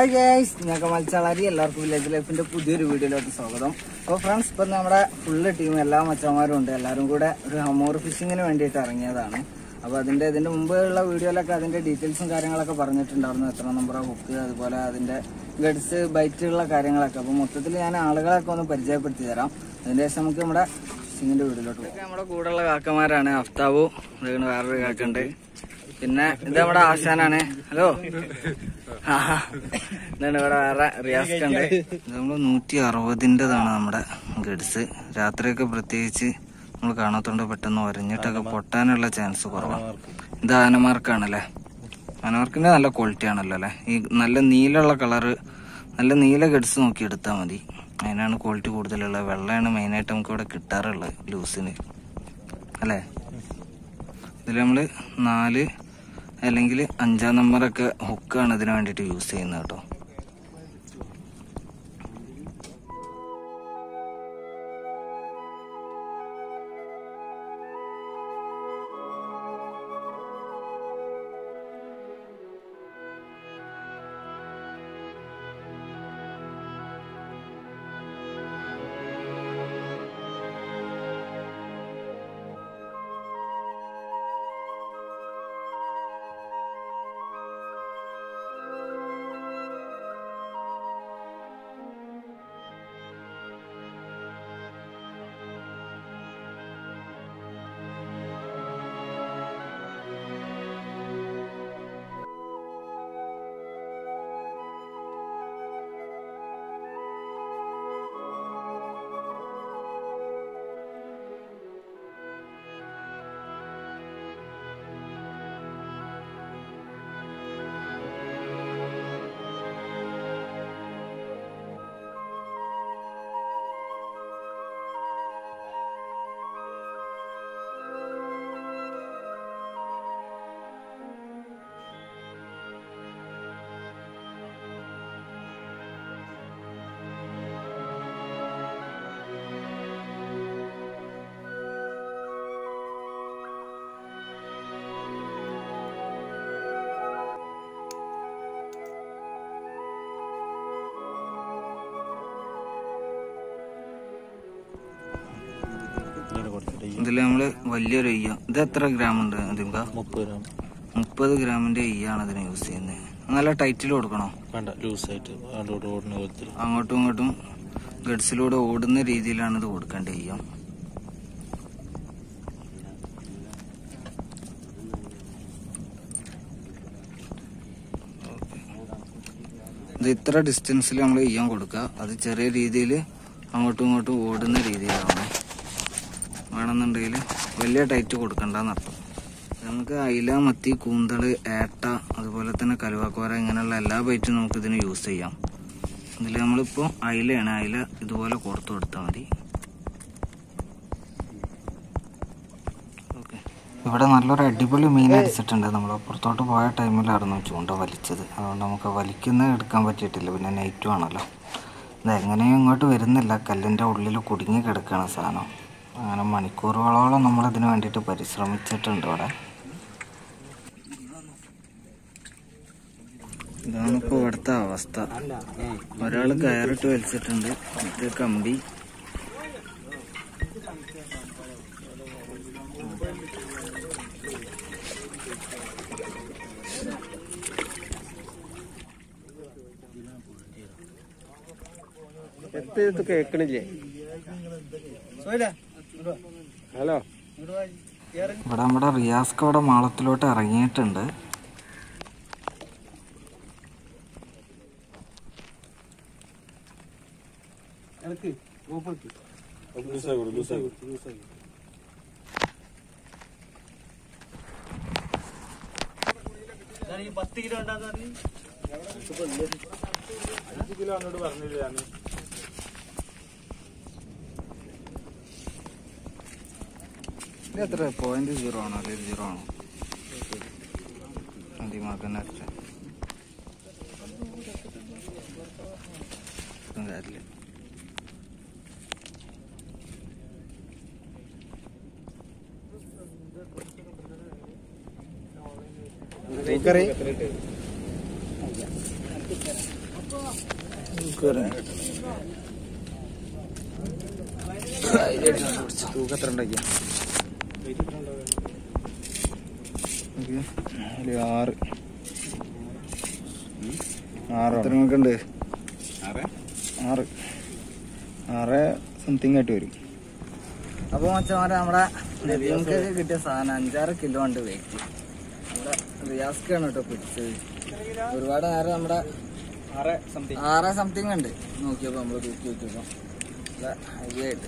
hi guys ഞാൻ കമാൽ ചളാരി എല്ലാവർക്കും village ലൈഫിന്റെ പുതിയൊരു വീഡിയോയിലോട്ട് സ്വാഗതം അപ്പോൾ ഫ്രണ്ട്സ് ഇപ്പം നമ്മുടെ ഫുള്ള് ടീം എല്ലാ മച്ചന്മാരും ഉണ്ട് എല്ലാവരും കൂടെ ഒരു ഹമോർ ഫിഷിങ്ങിന് വേണ്ടിയിട്ട് ഇറങ്ങിയതാണ് അപ്പോൾ അതിന്റെ ഇതിന്റെ മുമ്പുള്ള വീഡിയോയിലൊക്കെ അതിന്റെ ഡീറ്റെയിൽസും കാര്യങ്ങളൊക്കെ പറഞ്ഞിട്ടുണ്ടായിരുന്നു എത്ര നമ്പർ ഹുക്ക് അതുപോലെ അതിന്റെ ഗഡ്സ് ബൈറ്റുള്ള കാര്യങ്ങളൊക്കെ അപ്പോൾ മൊത്തത്തിൽ ഞാൻ ആളുകളൊക്കെ ഒന്ന് പരിചയപ്പെടുത്തി തരാം അതിന്റെ ശേഷം നമുക്ക് നമ്മുടെ ഫിഷിങ്ങിന്റെ വീഡിയോയിലോട്ട് പോകാം നമ്മുടെ കൂടെയുള്ള കാക്കമാരാണ് അഫ്താബു ഇതാണ് വേറൊരു കാക്കുണ്ട് പിന്നെ ഇത് നമ്മുടെ ആശാനാണ് ഹലോ ആ, ഇതാണ് ഇവിടെ വേറെ റിയാസ് ഉണ്ട് നമ്മൾ നൂറ്റി അറുപതിൻ്റെതാണ് നമ്മുടെ ഗഡ്സ് രാത്രിയൊക്കെ പ്രത്യേകിച്ച് നമ്മൾ കാണാത്തോണ്ട് പെട്ടെന്ന് ഒരഞ്ഞിട്ടൊക്കെ പൊട്ടാനുള്ള ചാൻസ് കുറവാണ് ഇത് ആനമാർക്കാണല്ലേ ആനമാർക്കിന്റെ നല്ല ക്വാളിറ്റി ആണല്ലോ അല്ലേ ഈ നല്ല നീലുള്ള കളറ് നല്ല നീല ഗഡ്സ് നോക്കി എടുത്താൽ മതി അതിനാണ് ക്വാളിറ്റി കൂടുതലുള്ളത് വെള്ളമാണ് മെയിനായിട്ട് നമുക്ക് ഇവിടെ കിട്ടാറുള്ളത് ലൂസിന് അല്ലേ ഇതിൽ നമ്മൾ നാല് അല്ലെങ്കിൽ അഞ്ചാം നമ്പറൊക്കെ ഹുക്കാണ് ഇതിന് വേണ്ടിയിട്ട് യൂസ് ചെയ്യുന്നത് കേട്ടോ ഇതിൽ നമ്മൾ വലിയൊരു അയ്യ ഇത് എത്ര ഗ്രാം ഉണ്ട് അതിമ്പ മുപ്പത് ഗ്രാം മുപ്പത് ഗ്രാമിന്റെ അയ്യാണ് ഇതിന് യൂസ് ചെയ്യുന്നത് നല്ല ടൈറ്റിൽ കൊടുക്കണോ വേണ്ട ലൂസായിട്ട് അതോട് ഓടുന്ന പോലത്തിൽ അങ്ങോട്ടും ഇങ്ങോട്ടും ഗഡ്സിലൂടെ ഓടുന്ന രീതിയിലാണ് ഇത് കൊടുക്കേണ്ടത് അയ്യം ഇത് ഇത്ര ഡിസ്റ്റൻസിൽ നമ്മൾ ചെയ്യാൻ കൊടുക്കുക അത് ചെറിയ രീതിയിൽ അങ്ങോട്ടും ഇങ്ങോട്ടും ഓടുന്ന രീതിയിലാവണം വേണമെന്നുണ്ടെങ്കിൽ വലിയ ടൈറ്റ് കൊടുക്കണ്ടെന്നർത്ഥം നമുക്ക് അയില മത്തി കൂന്തള് ഏട്ട അതുപോലെ തന്നെ കലുവാക്കോര ഇങ്ങനെയുള്ള എല്ലാ ബൈറ്റും നമുക്ക് ഇതിന് യൂസ് ചെയ്യാം ഇതിൽ നമ്മളിപ്പോൾ അയിലയാണ് അയില ഇതുപോലെ കൊടുത്തു കൊടുത്താൽ മതി ഓക്കെ ഇവിടെ നല്ലൊരു അടിപൊളി മീൻ അടിച്ചിട്ടുണ്ട് നമ്മൾ പുറത്തോട്ട് പോയ ടൈമിലായിരുന്നു ചൂണ്ട വലിച്ചത് അതുകൊണ്ട് നമുക്ക് വലിക്കുന്നത് എടുക്കാൻ പറ്റിയിട്ടില്ല പിന്നെ നൈറ്റും ആണല്ലോ ഇത് എങ്ങനെയും ഇങ്ങോട്ട് വരുന്നില്ല കല്ലിൻ്റെ ഉള്ളിൽ കുടുങ്ങി കിടക്കുകയാണ് സാധനം അങ്ങനെ മണിക്കൂറുകളോളം നമ്മളിതിന് വേണ്ടിയിട്ട് പരിശ്രമിച്ചിട്ടുണ്ട് ഇവിടെ ഇതാണിപ്പോൾ ഇവിടുത്തെ അവസ്ഥ ഒരാൾ കയറിട്ട് വലിച്ചിട്ടുണ്ട് ഇത് കമ്പി എത്ത് കേക്കണില്ലേ ഹലോ ഇവിടെ നമ്മുടെ റിയാസ്ക്ക് ഇവിടെ മാളത്തിലോട്ട് ഇറങ്ങിയിട്ടുണ്ട് ലൂസായി ലൂസായി പത്ത് കിലോ ഉണ്ടാന്ന് അഞ്ച് കിലോ എന്നോട് പറഞ്ഞില്ല ഞാൻ ഇത് എത്ര പോയിന്റ് സീറോ ആണോ അല്ലെങ്കിൽ സീറോ ആണോ അന്തിമാക്കാൻ അടിച്ച കാര്യമില്ല തൂക്കറി തൂക്കത്ര ഉണ്ടാക്കിയ ആറ് ആറ് എത്ര നമുക്കുണ്ട് ആറ് ആറ് സംതിങ് ആയിട്ട് വരും അപ്പൊ മച്ചമാരെ നമ്മുടെ നദീമക്കൊക്കെ കിട്ടിയ സാധനം അഞ്ചാറ് കിലോ ഉണ്ട് വെയിറ്റ് നമ്മുടെ റിയാസ്ക്കാണ് കേട്ടോ പിടിച്ചത് ഒരുപാട് നേരം നമ്മുടെ ആറ് സംതിങ് ആറ് സംതിങ് ഉണ്ട് നോക്കിയപ്പോ നമ്മള് തൂക്കി നോക്കിയപ്പോ ഹെവി ആയിട്ട്